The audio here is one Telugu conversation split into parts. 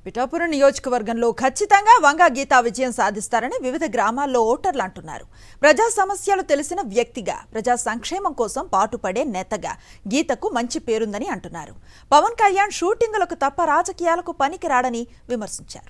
పిఠాపురం నియోజకవర్గంలో ఖచ్చితంగా వంగా గీత విజయం సాధిస్తారని వివిధ గ్రామాల్లో ఓటర్లు అంటున్నారు ప్రజా సమస్యలు తెలిసిన వ్యక్తిగా ప్రజా సంక్షేమం కోసం పాటుపడే నేతగా గీతకు మంచి పేరుందని అంటున్నారు పవన్ కళ్యాణ్ షూటింగులకు తప్ప రాజకీయాలకు పనికిరాడని విమర్శించారు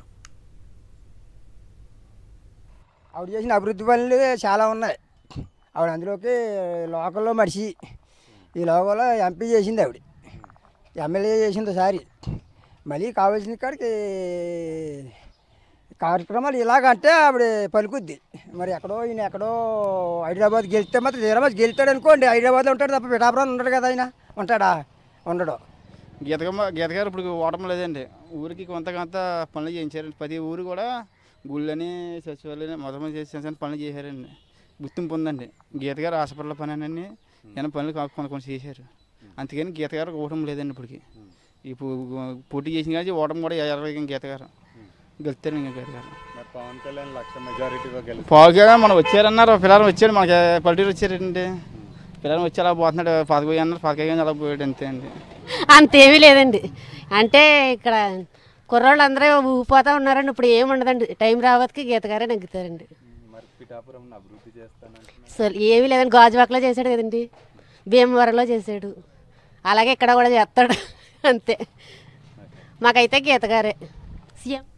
ఆవిడ చేసిన అభివృద్ధి పనులు చాలా ఉన్నాయి ఆవిడ అందులోకి లోకల్లో మనిషి ఈ లోకల్లో ఎంపీ చేసింది ఆవిడ ఎమ్మెల్యే చేసింది ఒకసారి మళ్ళీ కావాల్సిన కాడికి కార్యక్రమాలు ఇలాగంటే ఆవిడ పలుకుద్ది మరి ఎక్కడో ఈయన ఎక్కడో హైదరాబాద్ గెలిస్తే మాత్రం హైదరాబాద్ గెలుతాడు అనుకోండి హైదరాబాద్లో ఉంటాడు తప్ప పిఠాపురం ఉండడు కదా ఆయన ఉంటాడా ఉండడు గీతకమ్మ గీత గారు ఇప్పుడు ఓటమి లేదండి ఊరికి కొంత కొంత పనులు చేయించారండి ప్రతి ఊరు కూడా గుళ్ళని సచివాలయం మొదటి చేసి చిన్న చిన్న పనులు చేశారండి గుర్తింపు ఉందండి గీత గారు హాస్పిటల్ పని అని ఏమైనా పనులు కా- కొన్ని కొన్ని చేశారు అందుకని గీత గారు ఓటమి లేదండి ఇప్పటికి ఇప్పుడు పోటీ చేసిన కానీ ఓటమి కూడా ఎరగ గీత గారు గెలుస్తారు ఇంకా గీత గారు మరి పవన్ కళ్యాణ్ లక్ష మెజారిటీతో గెలిచి పావుగా మనం వచ్చారన్నారు పిల్లలు వచ్చాడు మనకి పల్లెటూరు వచ్చారండి పిల్లలు వచ్చి అలా పోతున్నాడు పదకొయ్యి అన్నారు పదకొయ్యి అలా పోయాడు అంతే అండి అంతేమీ లేదండి అంటే ఇక్కడ కుర్రోళ్ళు అందరూ ఊగిపోతా ఉన్నారండి ఇప్పుడు ఏమి ఉండదండి టైం రావద్దుకి గీత గారే నెగ్గుతారండి మరి పిఠాపురం అభివృద్ధి చేస్తానంటున్నారు అసలు ఏమీ లేదండి గాజువాకలో చేశాడు కదండి భీమవరంలో చేశాడు అలాగే ఇక్కడ కూడా చేస్తాడు అంతే మాకైతే గీత గారే సీఎం